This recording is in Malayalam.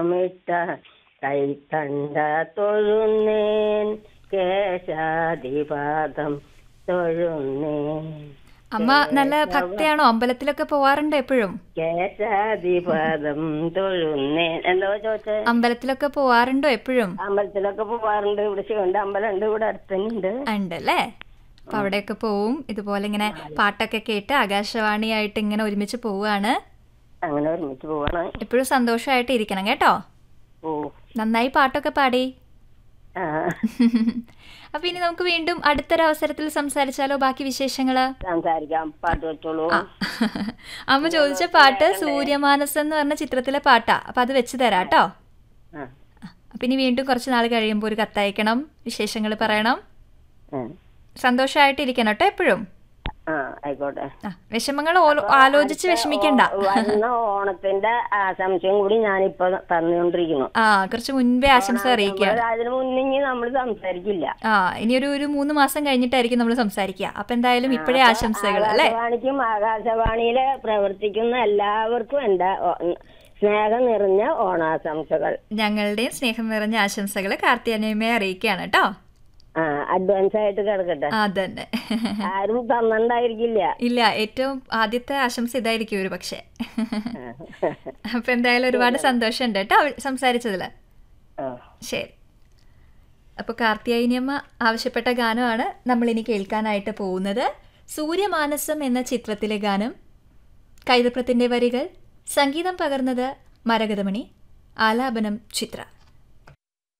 മിട്ട കൈത്തണ്ട തൊഴുന്നേൻ കേശാധിപാദം തൊഴുന്നേൻ അമ്മ നല്ല ഭക്തിയാണോ അമ്പലത്തിലൊക്കെ പോവാറുണ്ട് എപ്പോഴും കേശാധിപാദം തൊഴുന്നേൻ എന്തോ ചോദിച്ചേ അമ്പലത്തിലൊക്കെ പോവാറുണ്ടോ എപ്പോഴും അമ്പലത്തിലൊക്കെ പോവാറുണ്ട് ഇവിടെ ശിവന്റെ അമ്പലമുണ്ട് ഇവിടെ അടുത്ത് തന്നെ ഉണ്ട് ഉണ്ട് അല്ലേ അപ്പൊ അവിടെയൊക്കെ പോവും ഇതുപോലെ ഇങ്ങനെ പാട്ടൊക്കെ കേട്ട് ആകാശവാണിയായിട്ട് ഇങ്ങനെ ഒരുമിച്ച് പോവുകയാണ് അങ്ങനെ ഒരുമിച്ച് പോവാണ് എപ്പോഴും സന്തോഷമായിട്ട് ഇരിക്കണം കേട്ടോ ഓ നന്നായി പാട്ടൊക്കെ പാടി ആ അപ്പൊ ഇനി നമുക്ക് വീണ്ടും അടുത്തൊരു അവസരത്തിൽ സംസാരിച്ചാലോ ബാക്കി വിശേഷങ്ങള് സംസാരിക്കാം പാട്ട് വെച്ചോളൂ ആ. അമ്മ ചോദിച്ച പാട്ട് സൂര്യമാനസം എന്ന് പറഞ്ഞ ചിത്രത്തിലെ പാട്ടാ അപ്പൊ അത് വെച്ച് തരാം കേട്ടോ ആ അപ്പൊ ഇനി വീണ്ടും കുറച്ച് നാൾ കഴിയുമ്പോൾ ഒരു കത്തയക്കണം വിശേഷങ്ങൾ പറയണം ആ. സന്തോഷമായിട്ട് ഇരിക്കണം കേട്ടോ എപ്പോഴും ആ ആയിക്കോട്ടെ ആ വിഷമങ്ങൾ ഓലോ- ആലോചിച്ച് വിഷമിക്കണ്ട ഓ- വരുന്ന ഓണത്തിന്റെ ആശംസയും കൂടി ഞാനിപ്പോ തന്നുകൊണ്ടിരിക്കുന്നു ആ കുറച്ച് മുൻപേ ആശംസ അറിയിക്കുകയാണ് അതിന് മുന്നിങ്ങി നമ്മൾ സംസാരിക്കില്ല ആ ഇനി ഒരു ഒരു മൂന്ന് മാസം കഴിഞ്ഞിട്ടായിരിക്കും നമ്മൾ സംസാരിക്കുക അപ്പൊ എന്തായാലും ഇപ്പോഴേ ആശംസകൾ അല്ലേ ആകാശവാണിക്കും ആകാശവാണിയില് പ്രവർത്തിക്കുന്ന എല്ലാവർക്കും എന്റെ ഓ- സ്നേഹം നിറഞ്ഞ ഓണാശംസകൾ ഞങ്ങളുടെയും സ്നേഹം നിറഞ്ഞ ആശംസകൾ കാർത്തിയാനിയമ്മയെ അറിയിക്കുകയാണ് കേട്ടോ ആ അഡ്വാൻസ് ആയിട്ട് കിടക്കട്ടെ അതന്നെ ആരും തന്നിണ്ടായിരിക്കില്ല ഇല്ല ഏറ്റവും ആദ്യത്തെ ആശംസ ഇതായിരിക്കും ഒരു പക്ഷേ അപ്പൊ എന്തായാലും ഒരുപാട് സന്തോഷമുണ്ട് കേട്ടോ സംസാരിച്ചതില് ആ. ശരി അപ്പോൾ കാർത്തിയായനിയമ്മ ആവശ്യപ്പെട്ട ഗാനമാണ് നമ്മൾ ഇനി കേൾക്കാനായിട്ട് പോകുന്നത് സൂര്യമാനസം എന്ന ചിത്രത്തിലെ ഗാനം കൈതപ്രത്തിന്റെ വരികൾ സംഗീതം പകർന്നത് മരകതമണി ആലാപനം ചിത്ര